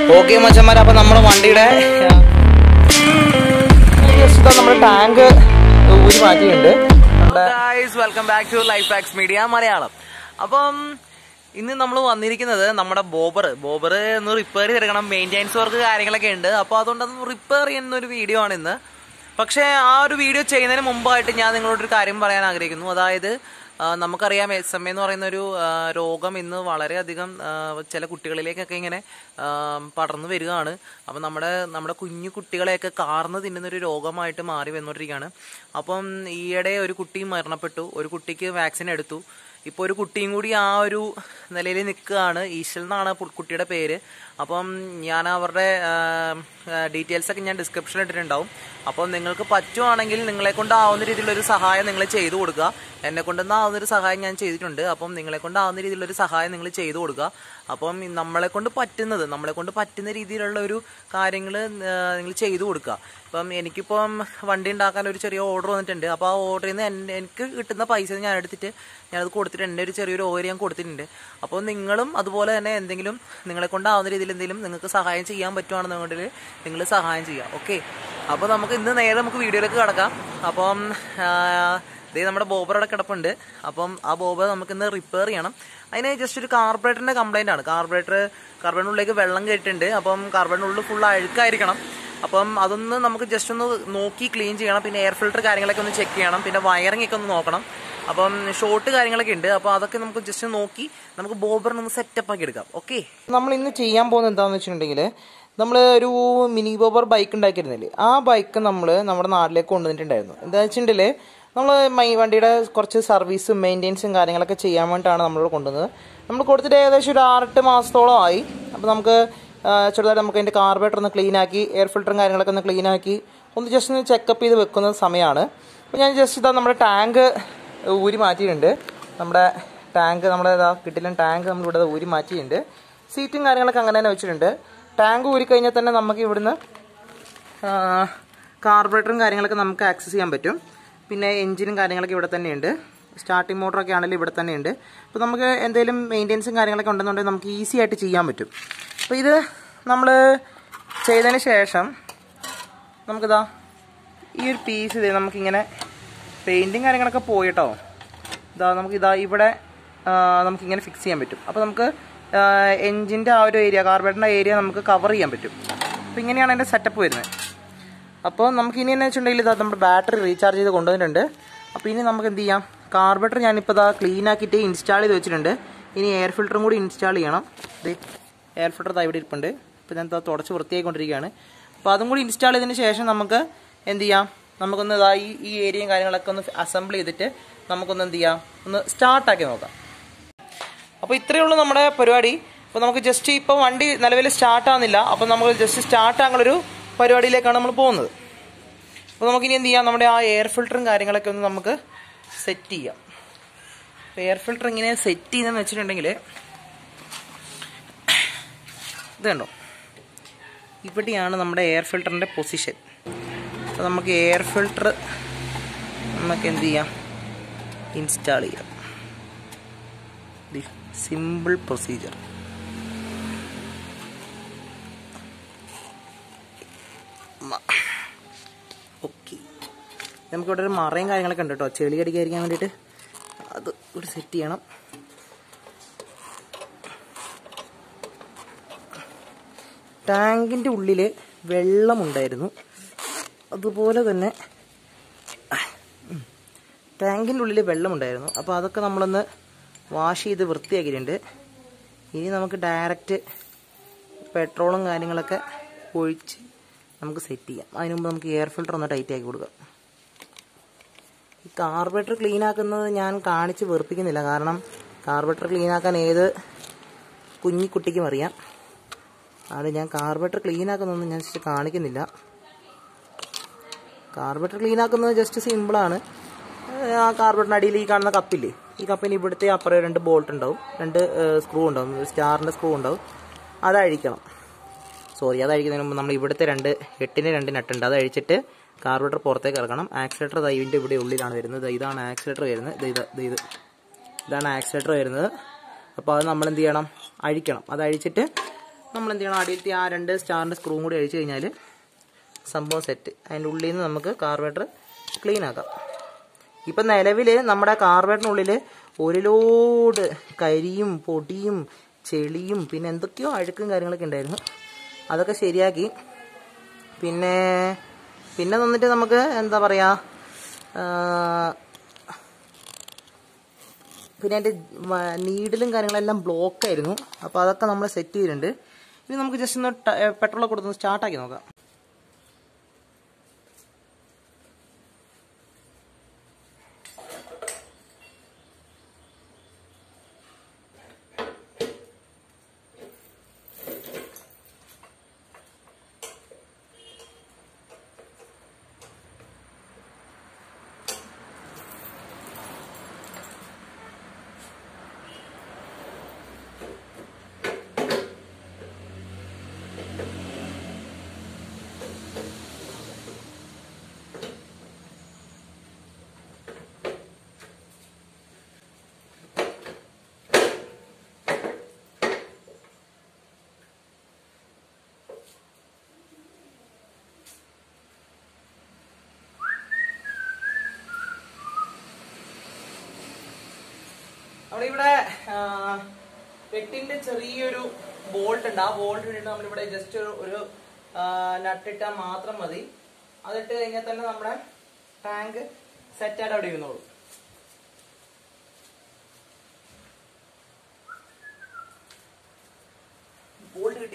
okay മച്ചന്മാരെ അപ്പൊ നമ്മുടെ വണ്ടിയുടെ നമ്മുടെ ടാങ്ക് ഊരി മാറ്റിയിട്ടുണ്ട് guys welcome back to life facts media Malayalam അപ്പം ഇന്ന് നമ്മൾ വന്നിരിക്കുന്നത് നമ്മുടെ ബോബർ ബോബർ ഒന്ന് റിപ്പയർ ചെയ്തെടുക്കണം മെയിൻ്റെനൻസ് വർക്ക് കാര്യങ്ങളൊക്കെ ഉണ്ട് അപ്പോൾ അതുകൊണ്ട് അത് റിപ്പയർ ചെയ്യുന്ന ഒരു വീഡിയോ ആണ് ഇന്ന് പക്ഷേ ആ ഒരു വീഡിയോ ചെയ്യുന്നതിന് മുമ്പായിട്ട് ഞാൻ നിങ്ങളോടൊരു കാര്യം പറയാൻ ആഗ്രഹിക്കുന്നു അതായത് ആ, നമുക്കറിയാം എസ് എം എന്ന് പറയുന്ന ഒരു ആ, രോഗം ഇന്ന് വളരെയധികം ആ, ചില കുട്ടികളിലേക്കൊക്കെ ഇങ്ങനെ ആ, പടർന്നു വരികയാണ് അപ്പം നമ്മുടെ നമ്മുടെ കുഞ്ഞു കുട്ടികളെയൊക്കെ കാർന്ന് തിന്നുന്ന ഒരു രോഗമായിട്ട് മാറി വന്നുകൊണ്ടിരിക്കുകയാണ് അപ്പം ഈയിടെ ഒരു കുട്ടി മരണപ്പെട്ടു ഒരു കുട്ടിക്ക് വാക്സിൻ എടുത്തു ഇപ്പോൾ ഒരു കുട്ടിയും കൂടി ആ ഒരു നിലയിൽ നിൽക്കുകയാണ് ഈശൽ എന്നാണ് പു- കുട്ടിയുടെ പേര് അപ്പം ഞാൻ അവരുടെ ഡീറ്റെയിൽസ് ഒക്കെ ഞാൻ ഡിസ്ക്രിപ്ഷനിൽ ഇട്ടിട്ടുണ്ടാവും അപ്പോൾ നിങ്ങൾക്ക് പറ്റുവാണെങ്കിൽ നിങ്ങളെ കൊണ്ടാവുന്ന രീതിയിലൊരു സഹായം നിങ്ങൾ ചെയ്തു കൊടുക്കുക എന്നെ കൊണ്ടുവന്നാവുന്ന ഒരു സഹായം ഞാൻ ചെയ്തിട്ടുണ്ട് അപ്പം നിങ്ങളെ കൊണ്ടാവുന്ന രീതിയിലൊരു സഹായം നിങ്ങൾ ചെയ്തു കൊടുക്കുക അപ്പം നമ്മളെ കൊണ്ട് പറ്റുന്നത് നമ്മളെ കൊണ്ട് പറ്റുന്ന രീതിയിലുള്ള ഒരു കാര്യങ്ങൾ നിങ്ങൾ ചെയ്തു കൊടുക്കുക ഇപ്പം എനിക്കിപ്പം വണ്ടി ഉണ്ടാക്കാൻ ഒരു ചെറിയ ഓർഡർ വന്നിട്ടുണ്ട് അപ്പോൾ ആ ഓർഡറിൽ നിന്ന് എൻ- എനിക്ക് കിട്ടുന്ന പൈസ ഞാൻ എടുത്തിട്ട് ഞാനത് കൊടുത്തിട്ട് എൻ്റെ ഒരു ചെറിയൊരു ഓഹരി ഞാൻ കൊടുത്തിട്ടുണ്ട് അപ്പോൾ നിങ്ങളും അതുപോലെ തന്നെ എന്തെങ്കിലും നിങ്ങളെ കൊണ്ടാവുന്ന രീതിയിൽ എന്തെങ്കിലും നിങ്ങൾക്ക് സഹായം ചെയ്യാൻ പറ്റുവാണെന്നുണ്ടെങ്കിൽ നിങ്ങൾ സഹായം ചെയ്യുക ഓക്കെ അപ്പോൾ നമുക്ക് ഇന്ന് നേരെ നമുക്ക് വീഡിയോയിലേക്ക് കിടക്കാം അപ്പം ആ, ദേ നമ്മുടെ ബോബർ അവിടെ കിടപ്പുണ്ട് അപ്പം ആ ബോബർ നമുക്ക് ഇന്ന് റിപ്പയർ ചെയ്യണം അതിന് ജസ്റ്റ് ഒരു കാർബറേറ്ററിൻ്റെ കംപ്ലൈൻ്റ് ആണ് കാർബറേറ്റർ കാർബറേറ്ററിനുള്ളിലേക്ക് വെള്ളം കയറ്റിട്ടുണ്ട് അപ്പം കാർബറേറ്ററിനുള്ളിൽ ഫുൾ അഴുക്കായിരിക്കണം അപ്പം അതൊന്ന് നമുക്ക് ജസ്റ്റ് ഒന്ന് നോക്കി ക്ലീൻ ചെയ്യണം പിന്നെ എയർ ഫിൽറ്റർ കാര്യങ്ങളൊക്കെ ഒന്ന് ചെക്ക് ചെയ്യണം പിന്നെ വയറിംഗ് ഒക്കെ ഒന്ന് നോക്കണം അപ്പം ഷോർട്ട് കാര്യങ്ങളൊക്കെ ഉണ്ട് അപ്പോൾ അതൊക്കെ നമുക്ക് ജസ്റ്റ് നോക്കി നമുക്ക് ബോബറിനൊന്ന് സെറ്റപ്പ് ആക്കി എടുക്കാം ഓക്കെ നമ്മൾ ഇന്ന് ചെയ്യാൻ പോകുന്നത് എന്താണെന്ന് വെച്ചിട്ടുണ്ടെങ്കിൽ നമ്മൾ ഒരു മിനി ബോബർ ബൈക്ക് ഉണ്ടാക്കിയിരുന്നില്ലേ ആ ബൈക്ക് നമ്മൾ നമ്മുടെ നാട്ടിലേക്ക് കൊണ്ടുവന്നിട്ടുണ്ടായിരുന്നു എന്താ വെച്ചിട്ടുണ്ടെങ്കിൽ നമ്മൾ മൈ വണ്ടിയുടെ കുറച്ച് സർവീസും മെയിൻ്റെനൻസും കാര്യങ്ങളൊക്കെ ചെയ്യാൻ വേണ്ടിയിട്ടാണ് നമ്മളിവിടെ കൊണ്ടുവന്നത് നമ്മൾ കൊടുത്തിട്ട് ഏകദേശം ഒരു ആറെട്ട് മാസത്തോളം ആയി അപ്പോൾ നമുക്ക് ആ, ചെറുതായിട്ട് നമുക്ക് അതിൻ്റെ കാർബറേറ്റർ ഒന്ന് ക്ലീൻ ആക്കി എയർ ഫിൽറ്ററും കാര്യങ്ങളൊക്കെ ഒന്ന് ക്ലീൻ ആക്കി ഒന്ന് ജസ്റ്റ് ഒന്ന് ചെക്കപ്പ് ചെയ്ത് വെക്കുന്ന സമയമാണ് അപ്പോൾ ഞാൻ ജസ്റ്റ് ഇതാ നമ്മുടെ ടാങ്ക് ഊരി മാറ്റിയിട്ടുണ്ട് നമ്മുടെ ടാങ്ക് നമ്മുടെ ഇതാ കിട്ടില്ല ടാങ്ക് നമ്മളിവിടെ ഊരി മാറ്റിയിട്ടുണ്ട് സീറ്റും കാര്യങ്ങളൊക്കെ അങ്ങനെ തന്നെ വെച്ചിട്ടുണ്ട് ടാങ്ക് ഊരി കഴിഞ്ഞാൽ തന്നെ നമുക്ക് ഇവിടുന്ന് കാർബറേറ്ററും കാര്യങ്ങളൊക്കെ നമുക്ക് ആക്സസ് ചെയ്യാൻ പറ്റും പിന്നെ എഞ്ചിനും കാര്യങ്ങളൊക്കെ ഇവിടെ തന്നെയുണ്ട് സ്റ്റാർട്ടിംഗ് മോട്ടറൊക്കെ ആണെങ്കിലും ഇവിടെ തന്നെയുണ്ട് അപ്പോൾ നമുക്ക് എന്തെങ്കിലും മെയിൻ്റെനൻസും കാര്യങ്ങളൊക്കെ ഉണ്ടെന്നുണ്ടെങ്കിൽ നമുക്ക് ഈസി ആയിട്ട് ചെയ്യാൻ പറ്റും അപ്പോൾ ഇത് നമ്മൾ ചെയ്തതിന് ശേഷം നമുക്കിതാ ഈ ഒരു പീസ് ഇത് നമുക്കിങ്ങനെ പെയിൻറ്റും കാര്യങ്ങളൊക്കെ പോയിട്ടോ ഇതാ നമുക്ക് ഇതാ ഇവിടെ ആ, നമുക്കിങ്ങനെ ഫിക്സ് ചെയ്യാൻ പറ്റും അപ്പോൾ നമുക്ക് എൻജിൻ്റെ ആ ഒരു ഏരിയ കാർബറേറ്ററിൻ്റെ ഏരിയ നമുക്ക് കവർ ചെയ്യാൻ പറ്റും അപ്പോൾ ഇങ്ങനെയാണ് എൻ്റെ സെറ്റപ്പ് വരുന്നത് അപ്പോൾ നമുക്ക് ഇനി എന്ന് വെച്ചിട്ടുണ്ടെങ്കിൽ ഇതാ നമ്മുടെ ബാറ്ററി റീചാർജ് ചെയ്ത് കൊണ്ടുവന്നിട്ടുണ്ട് അപ്പോൾ ഇനി നമുക്ക് എന്ത് ചെയ്യാം കാർബറേറ്റർ ഞാനിപ്പോൾ ഇതാ ക്ലീൻ ആക്കിയിട്ട് ഇൻസ്റ്റാൾ ചെയ്ത് വെച്ചിട്ടുണ്ട് ഇനി എയർ ഫിൽറ്ററും കൂടി ഇൻസ്റ്റാൾ ചെയ്യണം ദേ എയർ ഫിൽറ്റർ ദാ ഇവിടെ ഇരിപ്പുണ്ട് ഇപ്പോൾ ഞാൻ ദാ തുടച്ച് വൃത്തിയായിക്കൊണ്ടിരിക്കുകയാണ് അപ്പോൾ അതും കൂടി ഇൻസ്റ്റാൾ ചെയ്തതിന് ശേഷം നമുക്ക് എന്ത് ചെയ്യാം നമുക്കൊന്ന് ഇതാ ഈ ഈ ഏരിയയും കാര്യങ്ങളൊക്കെ ഒന്ന് അസംബിൾ ചെയ്തിട്ട് നമുക്കൊന്ന് എന്ത് ചെയ്യാം ഒന്ന് സ്റ്റാർട്ടാക്കി നോക്കാം അപ്പോൾ ഇത്രയേ ഉള്ളൂ നമ്മുടെ പരിപാടി അപ്പോൾ നമുക്ക് ജസ്റ്റ് ഇപ്പോൾ വണ്ടി നിലവിൽ സ്റ്റാർട്ട് ആവുന്നില്ല അപ്പോൾ നമുക്ക് ജസ്റ്റ് സ്റ്റാർട്ട് ആകാനുള്ളൊരു പരിപാടിയിലേക്കാണ് നമ്മൾ പോകുന്നത് അപ്പോൾ നമുക്കിനി എന്ത് ചെയ്യാം നമ്മുടെ ആ എയർ ഫിൽറ്ററും കാര്യങ്ങളൊക്കെ ഒന്ന് നമുക്ക് സെറ്റ് ചെയ്യാം അപ്പോൾ എയർ ഫിൽറ്റർ ഇങ്ങനെ സെറ്റ് ചെയ്തെന്ന് വെച്ചിട്ടുണ്ടെങ്കിൽ ഇത് കണ്ടോ ഇവിടെയാണ് നമ്മുടെ എയർ ഫിൽറ്ററിൻ്റെ പൊസിഷൻ അപ്പോൾ നമുക്ക് എയർ ഫിൽറ്റർ നമുക്ക് എന്ത് ചെയ്യാം ഇൻസ്റ്റാൾ ചെയ്യാം സിമ്പിൾ പ്രൊസീജിയർ ഓക്കെ നമുക്കിവിടെ ഒരു മറയും കാര്യങ്ങളൊക്കെ ഉണ്ട് കേട്ടോ ചെളി അടിക്കാതിരിക്കാൻ വേണ്ടിയിട്ട് അത് ഒരു സെറ്റ് ചെയ്യണം ടാങ്കിൻ്റെ ഉള്ളിൽ വെള്ളമുണ്ടായിരുന്നു അതുപോലെ തന്നെ ടാങ്കിൻ്റെ ഉള്ളിൽ വെള്ളമുണ്ടായിരുന്നു അപ്പോൾ അതൊക്കെ നമ്മളൊന്ന് വാഷ് ചെയ്ത് വൃത്തിയാക്കിയിട്ടുണ്ട് ഇനി നമുക്ക് ഡയറക്റ്റ് പെട്രോളും കാര്യങ്ങളൊക്കെ ഒഴിച്ച് നമുക്ക് സെറ്റ് ചെയ്യാം അതിന് മുമ്പ് നമുക്ക് എയർ ഫിൽറ്റർ ഒന്ന് ടൈറ്റ് ആക്കി കൊടുക്കാം ഈ കാർബറേറ്റർ ക്ലീൻ ആക്കുന്നത് ഞാൻ കാണിച്ച് വെറുപ്പിക്കുന്നില്ല കാരണം കാർബറേറ്റർ ക്ലീൻ ആക്കാൻ ഏത് കുഞ്ഞി കുട്ടിക്കും അറിയാം അത് ഞാൻ കാർബറേറ്റർ ക്ലീൻ ആക്കുന്നതൊന്നും ഞാൻ ജസ്റ്റ് കാണിക്കുന്നില്ല കാർബറേറ്റർ ക്ലീൻ ആക്കുന്നത് ജസ്റ്റ് സിമ്പിളാണ് ആ കാർബറേറ്ററിന് അടിയിൽ ഈ കാണുന്ന കപ്പില്ലേ ഈ കപ്പിന് ഇവിടുത്തെ അപ്പുറം രണ്ട് ബോൾട്ട് ഉണ്ടാവും രണ്ട് സ്ക്രൂ ഉണ്ടാവും സ്റ്റാറിൻ്റെ സ്ക്രൂ ഉണ്ടാവും അത് അഴിക്കണം സോറി അത് അഴിക്കുന്നതിന് മുമ്പ് നമ്മൾ ഇവിടുത്തെ രണ്ട് എട്ടിന് രണ്ട് നട്ടുണ്ട് അത് അഴിച്ചിട്ട് കാർബറേറ്റർ പുറത്തേക്ക് ഇറക്കണം ആക്സിലേറ്റർ ഇതിൻ്റെ ഇവിടെ ഉള്ളിലാണ് വരുന്നത് ദാ ഇതാണ് ആക്സിലേറ്റർ വരുന്നത് ദാ ഇത് ദാ ഇത് ഇതാണ് ആക്സിലേറ്റർ വരുന്നത് അപ്പോൾ അത് നമ്മൾ എന്ത് ചെയ്യണം അഴിക്കണം അത് അഴിച്ചിട്ട് നമ്മൾ എന്ത് ചെയ്യണം അടിയിലത്തെ ആ രണ്ട് സ്റ്റാറിൻ്റെ സ്ക്രൂവും കൂടി അഴിച്ചു കഴിഞ്ഞാൽ സംഭവം സെറ്റ് അതിൻ്റെ ഉള്ളിൽ നിന്ന് നമുക്ക് കാർബേറ്റർ ക്ലീൻ ആക്കാം ഇപ്പം നിലവിൽ നമ്മുടെ കാർബേറ്ററിനുള്ളിൽ ഒരു ലോഡ് കരിയും പൊടിയും ചെളിയും പിന്നെ എന്തൊക്കെയോ അഴുക്കും കാര്യങ്ങളൊക്കെ ഉണ്ടായിരുന്നു അതൊക്കെ ശരിയാക്കി പിന്നെ പിന്നെ വന്നിട്ട് നമുക്ക് എന്താ പറയുക പിന്നെ അതിൻ്റെ നീഡിലും കാര്യങ്ങളെല്ലാം ബ്ലോക്ക് ആയിരുന്നു അപ്പോൾ അതൊക്കെ നമ്മൾ സെറ്റ് ചെയ്തിട്ടുണ്ട് ഇനി നമുക്ക് ജസ്റ്റ് ഒന്ന് പെട്രോൾ കൊടുത്തൊന്ന് സ്റ്റാർട്ടാക്കി നോക്കാം നമ്മളിവിടെ പെട്ടിന്റെ ചെറിയൊരു ബോൾട്ട് ഉണ്ട് ആ ബോൾട്ട് ഇട്ടിട്ട് നമ്മളിവിടെ ജസ്റ്റ് ഒരു ഒരു നട്ടിട്ടാൽ മാത്രം മതി അതിട്ട് കഴിഞ്ഞാൽ തന്നെ നമ്മുടെ ടാങ്ക് സെറ്റായിട്ട് അവിടെ ഇരുന്നോളൂ ബോൾട്ട് കിട്ടി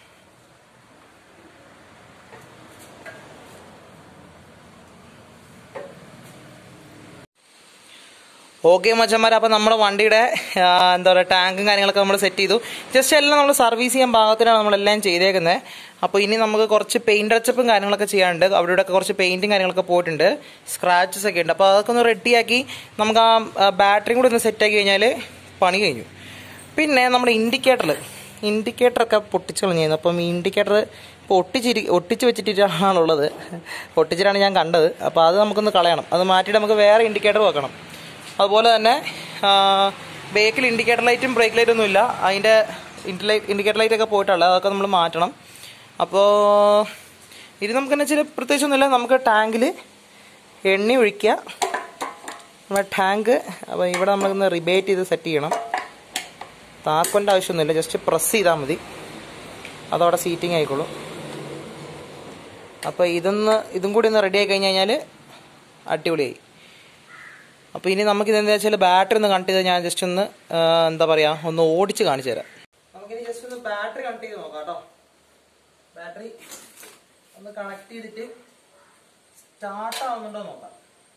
ഓക്കെ മച്ചന്മാർ അപ്പോൾ നമ്മുടെ വണ്ടിയുടെ ആ, എന്താ പറയുക ടാങ്കും കാര്യങ്ങളൊക്കെ നമ്മൾ സെറ്റ് ചെയ്തു ജസ്റ്റ് എല്ലാം നമ്മൾ സർവീസ് ചെയ്യാൻ പാകത്തിനാണ് നമ്മളെല്ലാം ചെയ്തേക്കുന്നത് അപ്പോൾ ഇനി നമുക്ക് കുറച്ച് പെയിന്റ് അടച്ചപ്പും കാര്യങ്ങളൊക്കെ ചെയ്യാനുണ്ട് അവിടെ ഇവിടെയൊക്കെ കുറച്ച് പെയിന്റും കാര്യങ്ങളൊക്കെ പോയിട്ടുണ്ട് സ്ക്രാച്ചസ് ഒക്കെ ഉണ്ട് അപ്പോൾ അതൊക്കെ ഒന്ന് റെഡിയാക്കി നമുക്ക് ആ ബാറ്ററിയും കൂടി ഒന്ന് സെറ്റാക്കി കഴിഞ്ഞാൽ പണി കഴിഞ്ഞു പിന്നെ നമ്മുടെ ഇൻഡിക്കേറ്ററിൽ ഇൻഡിക്കേറ്ററൊക്കെ പൊട്ടിച്ച് കളഞ്ഞിരുന്നു അപ്പം ഈ ഇൻഡിക്കേറ്റർ ഇപ്പോൾ ഒട്ടിച്ചിരി ഒട്ടിച്ച് വെച്ചിട്ടാണുള്ളത് ഒട്ടിച്ചിട്ടാണ് ഞാൻ കണ്ടത് അപ്പോൾ അത് നമുക്കൊന്ന് കളയണം അത് മാറ്റിയിട്ട് നമുക്ക് വേറെ ഇൻഡിക്കേറ്റർ വെക്കണം അതുപോലെ തന്നെ ബേക്കിൽ ഇൻഡിക്കേറ്റർ ലൈറ്റും ബ്രേക്ക് ലൈറ്റും ഒന്നുമില്ല അതിൻ്റെ ഇൻഡിക്കേറ്റർ ലൈറ്റ് ഒക്കെ പോയിട്ടുള്ളത് അതൊക്കെ നമ്മൾ മാറ്റണം അപ്പോൾ ഇത് നമുക്ക് എന്ന് വെച്ചാൽ പ്രത്യേകിച്ചൊന്നുമില്ല നമുക്ക് ടാങ്കിൽ എണ്ണ ഒഴിക്കുക നമ്മുടെ ടാങ്ക് അപ്പോൾ ഇവിടെ നമ്മളൊന്ന് റിബേറ്റ് ചെയ്ത് സെറ്റ് ചെയ്യണം താക്കോലിൻ്റെ ആവശ്യമൊന്നുമില്ല ജസ്റ്റ് പ്രസ് ചെയ്താൽ മതി അതവിടെ സീറ്റിംഗ് ആയിക്കോളും അപ്പോൾ ഇതൊന്ന് ഇതും കൂടി ഒന്ന് റെഡി ആയി കഴിഞ്ഞ് കഴിഞ്ഞാൽ അടിപൊളിയായി അപ്പോൾ ഇനി നമുക്ക് ഇതെന്താ വെച്ചാൽ ബാറ്ററി ഒന്ന് കണക്ട് ചെയ്ത് ഞാൻ ജസ്റ്റ് ഒന്ന് ആ, എന്താ പറയുക ഒന്ന് ഓടിച്ച് കാണിച്ചു തരാം നമുക്കിനി ജസ്റ്റ് ഒന്ന് ബാറ്ററി കണക്ട് ചെയ്ത് നോക്കാം കേട്ടോ ബാറ്ററി ഒന്ന് കണക്ട് ചെയ്തിട്ട് സ്റ്റാർട്ട് ആവുന്നുണ്ടോ നോക്കാം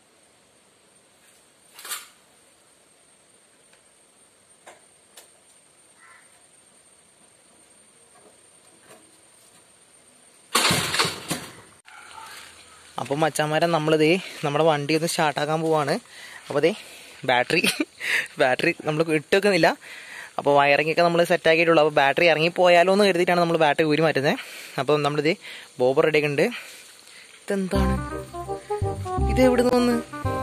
അപ്പം മച്ചാന്മാരെ നമ്മളിതേ നമ്മുടെ വണ്ടി ഒന്ന് സ്റ്റാർട്ടാക്കാൻ പോവാണ് അപ്പോൾ ദേ ബാറ്ററി ബാറ്ററി നമ്മൾ ഇട്ട് വെക്കുന്നില്ല അപ്പോൾ വയറിംഗ് ഒക്കെ നമ്മൾ സെറ്റ് ആക്കിയിട്ടുള്ളൂ അപ്പോൾ ബാറ്ററി ഇറങ്ങിപ്പോയാലോ എന്ന് കരുതിയിട്ടാണ് നമ്മൾ ബാറ്ററി ഊരി മാറ്റുന്നത് അപ്പം നമ്മളിത് ബോബർ റെഡി ഉണ്ട് ഇതെന്താണ് ഇത് എവിടെ നിന്ന് വന്ന്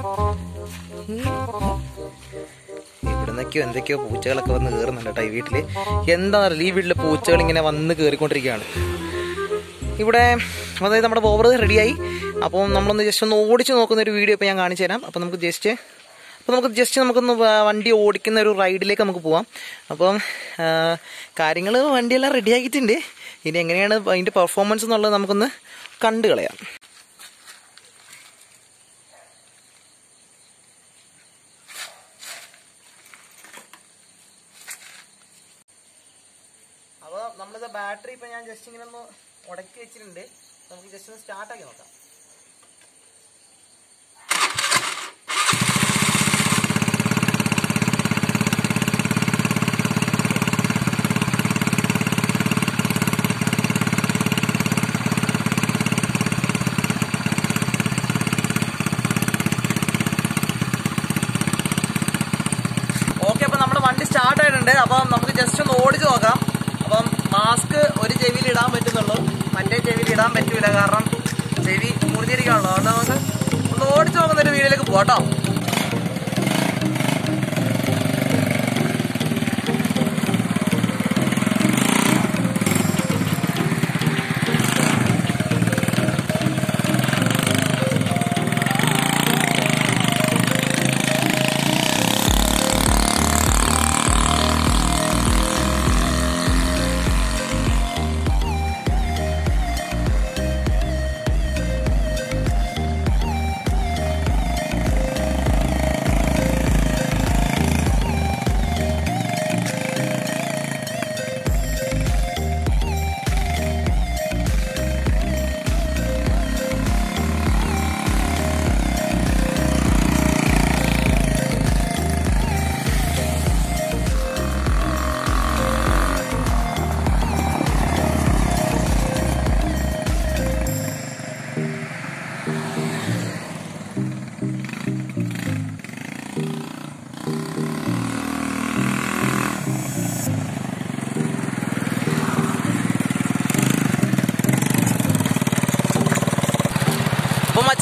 ഇവിടുന്നൊക്കെയോ എന്തൊക്കെയോ പൂച്ചകളൊക്കെ വന്ന് കയറുന്നുണ്ട് കേട്ടോ ഈ വീട്ടിൽ എന്താ അറിയില്ല ഈ വീട്ടിലെ പൂച്ചകൾ ഇങ്ങനെ വന്ന് കയറിക്കൊണ്ടിരിക്കുകയാണ് ഇവിടെ അതായത് നമ്മുടെ ബോബർ റെഡിയായി അപ്പോൾ നമ്മളൊന്ന് ജസ്റ്റ് ഒന്ന് ഓടിച്ച് നോക്കുന്ന ഒരു വീഡിയോ ഇപ്പോൾ ഞാൻ കാണിച്ചു തരാം അപ്പോൾ നമുക്ക് ജസ്റ്റ് അപ്പോൾ നമുക്ക് ജസ്റ്റ് നമുക്കൊന്ന് വ- വണ്ടി ഓടിക്കുന്ന ഒരു റൈഡിലേക്ക് നമുക്ക് പോവാം അപ്പം കാര്യങ്ങൾ വണ്ടിയെല്ലാം റെഡിയാക്കിയിട്ടുണ്ട് ഇനി എങ്ങനെയാണ് അതിൻ്റെ പെർഫോമൻസ് എന്നുള്ളത് നമുക്കൊന്ന് കണ്ടു കളയാം അപ്പോൾ നമ്മളിത് ബാറ്ററി ഇപ്പം ഞാൻ ജസ്റ്റ് ഇങ്ങനെ ഒന്ന് ഉടക്കി വെച്ചിട്ടുണ്ട് നമുക്ക് ജസ്റ്റ് ഒന്ന് സ്റ്റാർട്ടാക്കി നോക്കാം ഓക്കെ അപ്പൊ നമ്മുടെ വണ്ടി സ്റ്റാർട്ട് ആയിട്ടുണ്ട് അപ്പം നമുക്ക് ജസ്റ്റ് ഒന്ന് ഓടിച്ചു നോക്കാം അപ്പം മാസ്ക് ഒരു ചെവിയിൽ ഇടാൻ പറ്റുന്നുള്ളൂ മറ്റേ ചെവിയിൽ ഇടാൻ പറ്റൂല കാരണം ചെവി മുറിഞ്ഞിരിക്കാണല്ലോ അതുകൊണ്ട് നമുക്ക് ഒന്ന് ഓടിച്ചു നോക്കുന്ന ഒരു വീഡിയോയിലേക്ക് പോട്ടോ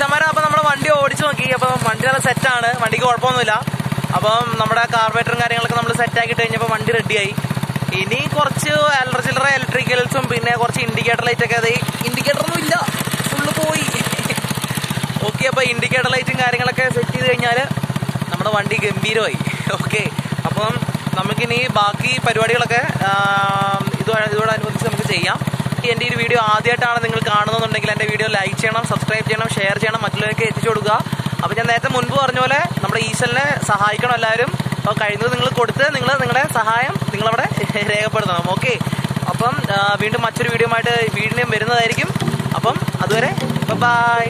അച്ഛന്മാരെ അപ്പൊ നമ്മുടെ വണ്ടി ഓടിച്ചു നോക്കി അപ്പൊ വണ്ടി നല്ല സെറ്റാണ് വണ്ടിക്ക് കുഴപ്പമൊന്നുമില്ല അപ്പം നമ്മുടെ കാർബറേറ്ററും കാര്യങ്ങളൊക്കെ നമ്മൾ സെറ്റ് ആക്കിയിട്ട് കഴിഞ്ഞപ്പോൾ വണ്ടി റെഡിയായി ഇനി കുറച്ച് അല്ലറ ചില്ലറ ഇലക്ട്രിക്കൽസും പിന്നെ കുറച്ച് ഇൻഡിക്കേറ്റർ ലൈറ്റ് ഒക്കെ അതെ ഇൻഡിക്കേറ്റർ ഒന്നും ഇല്ല ഫുള്ള് പോയി ഓക്കെ അപ്പൊ ഇൻഡിക്കേറ്റർ ലൈറ്റും കാര്യങ്ങളൊക്കെ സെറ്റ് ചെയ്ത് കഴിഞ്ഞാൽ നമ്മുടെ വണ്ടി ഗംഭീരമായി ഓക്കെ അപ്പം നമുക്കിനി ബാക്കി പരിപാടികളൊക്കെ ആ, ഇത് ഇതോടനുബന്ധിച്ച് നമുക്ക് ചെയ്യാം എൻ്റെ ഈ വീഡിയോ ആദ്യമായിട്ടാണ് നിങ്ങൾ കാണുന്നുണ്ടെങ്കിൽ എൻ്റെ വീഡിയോ ലൈക്ക് ചെയ്യണം സബ്സ്ക്രൈബ് ചെയ്യണം ഷെയർ ചെയ്യണം മറ്റുള്ളവർക്ക് എത്തിച്ചു കൊടുക്കുക അപ്പോൾ ഞാൻ നേരത്തെ മുൻപ് പറഞ്ഞ പോലെ നമ്മുടെ ഈശ്വരനെ സഹായിക്കണം എല്ലാവരും അപ്പോൾ കഴിയുന്നത് നിങ്ങൾ കൊടുത്ത് നിങ്ങൾ നിങ്ങളുടെ സഹായം നിങ്ങളവിടെ രേഖപ്പെടുത്തണം ഓക്കെ അപ്പം ആ, വീണ്ടും മറ്റൊരു വീഡിയോ ആയിട്ട് വീണ്ടും വരുന്നതായിരിക്കും അപ്പം അതുവരെ ബൈ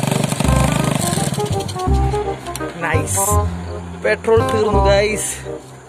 നൈസ് പെട്രോൾ തീർന്നു ഗൈസ്